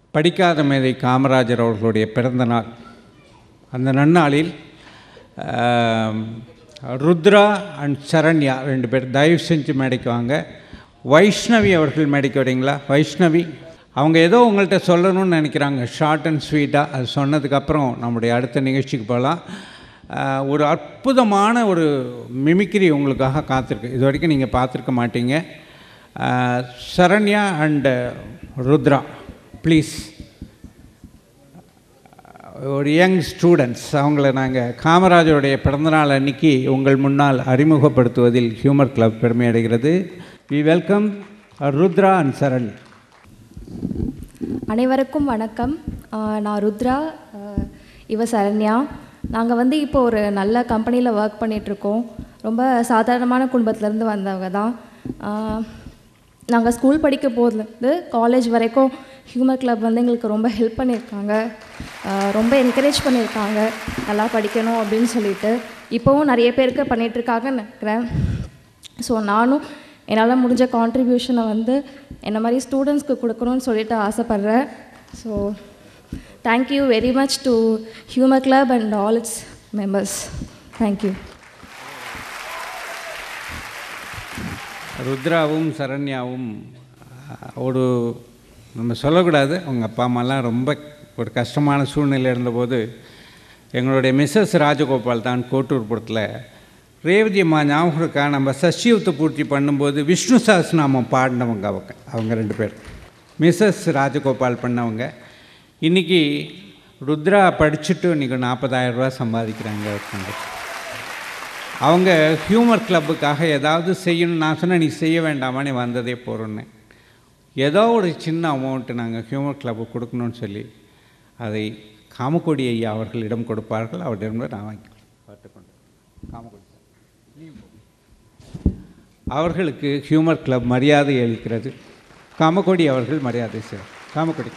படிக்காத மேதை காமராஜர் அவர்களுடைய பிறந்த நாள் அந்த நன்னாளில் ஆம், ருத்ரா அண்ட் சரண்யா ரெண்டு பேர் தயவு செஞ்சு மேடைக்கு வாங்க வைஷ்ணவி அவர்கள் மேடைக்கு வரீங்களா வைஷ்ணவி அவங்க ஏதோ உங்கள்கிட்ட சொல்லணும்னு நினைக்கிறாங்க ஷார்ட் அண்ட் ஸ்வீட்டாக அது சொன்னதுக்கப்புறம் நம்முடைய அடுத்த நிகழ்ச்சிக்கு போகலாம் ஆஹ், ஒரு அற்புதமான ஒரு மிமிக்ரி உங்களுக்காக காத்திருக்கு இது வரைக்கும் நீங்கள் பார்த்துருக்க மாட்டீங்க ஆஹ், சரண்யா அண்ட் ருத்ரா ப்ளீஸ் ஒரு யங் ஸ்டூடெண்ட்ஸ் அவங்கள நாங்கள் காமராஜருடைய பிறந்தநாள் அன்னைக்கு உங்கள் முன்னால் அறிமுகப்படுத்துவதில் ஹியூமர் கிளப் பெருமை அடைகிறது we welcome Rudra and Saran அனைவருக்கும் வணக்கம் ஆஹ் நான் ருத்ரா ஆஹ் இவ சரண்யா நாங்கள் வந்து இப்போ ஒரு நல்ல கம்பெனியில் ஒர்க் பண்ணிகிட்ருக்கோம் ரொம்ப சாதாரணமான குடும்பத்துலேருந்து வந்தவங்க தான் நாங்கள் ஸ்கூல் படிக்க போதுலேருந்து காலேஜ் வரைக்கும் ஹியூமர் கிளப் வந்து எங்களுக்கு ரொம்ப ஹெல்ப் பண்ணியிருக்காங்க ஆஹ் ரொம்ப என்கரேஜ் பண்ணியிருக்காங்க நல்லா படிக்கணும் அப்படின்னு சொல்லிட்டு இப்போவும் நிறைய பேருக்கு பண்ணிகிட்ருக்காங்கன்னு நினைக்கிறேன் ஸோ நானும் என்னால் முடிஞ்ச கான்ட்ரிபியூஷனை வந்து என்ன மாதிரி ஸ்டூடெண்ட்ஸ்க்கு கொடுக்கணும்னு சொல்லிட்டு ஆசைப்பட்றேன் so thank you very much to humour club and all its members thank you ருத்ராவும் சரண்யாவும் அஹ், ஒரு நம்ம சொல்லக்கூடாது அவங்க அப்பா அம்மாலாம் ரொம்ப ஒரு கஷ்டமான சூழ்நிலை இருந்தபோது எங்களுடைய மிஸ்ஸஸ் ராஜகோபால் தான் கோட்டூர்புரத்தில் ரேவதி அம்மா ஞாபகம் இருக்கா நம்ம சஷ்டியுத்த பூர்த்தி பண்ணும்போது விஷ்ணு சஹஸ்ரநாமம் பாடினவங்க அவங்க அவங்க ரெண்டு பேர் மிஸ்ஸஸ் ராஜகோபால் பண்ணவங்க இன்றைக்கி ருத்ரா படிச்சுட்டு இன்றைக்கி நாற்பதாயிரம் ரூபா சம்பாதிக்கிறாங்க ஒருத்தங்க அவங்க ஹியூமர் கிளப்புக்காக ஏதாவது செய்யணும் நான் சொன்னேன் நீ செய்ய வேண்டாமா நீ வந்ததே போகிறோன்னு ஏதோ ஒரு சின்ன அமௌண்ட்டு நாங்கள் ஹியூமர் கிளப்புக்கு கொடுக்கணும்னு சொல்லி அதை காமக்கொடி ஐயா அவர்களிடம் கொடுப்பார்கள் அவரிடம் நான் வாங்கிக்கிறேன் பார்த்துக்கொண்டு காமக்கொடி சார். நீ போ. அவர்களுக்கு ஹியூமர் கிளப் மரியாதை அளிக்கிறது காமக்கொடி அவர்கள் மரியாதை sir Kamakodi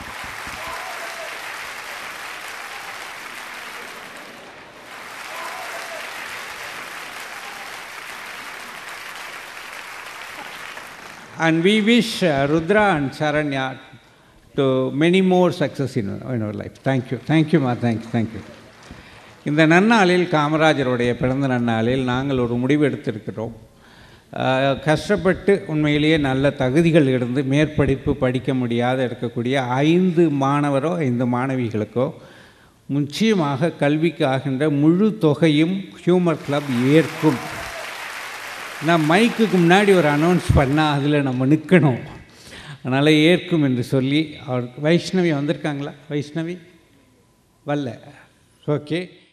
and we wish uh, Rudra and Saranya to many more success in, in our life. Thank you. Thank you, ma. Thank you. Thank you. இந்த நன்னாளில் காமராஜருடைய பிறந்த நன்னாளில் நாங்கள் ஒரு முடிவு எடுத்திருக்கிறோம் அஹ், கஷ்டப்பட்டு உண்மையிலேயே நல்ல தகுதிகள் இருந்து மேற்படிப்பு படிக்க முடியாத இருக்கக்கூடிய ஐந்து மாணவரோ ஐந்து மாணவிகளுக்கோ நிச்சயமாக கல்விக்கு ஆகின்ற முழு தொகையும் ஹியூமர் கிளப் ஏற்கும் நான் மைக்குக்கு முன்னாடி ஒரு அனௌன்ஸ் பண்ணால் அதில் நம்ம நிற்கணும் அதனால் ஏற்கும் என்று சொல்லி அவர் வைஷ்ணவி வந்திருக்காங்களா வைஷ்ணவி வரல ஓகே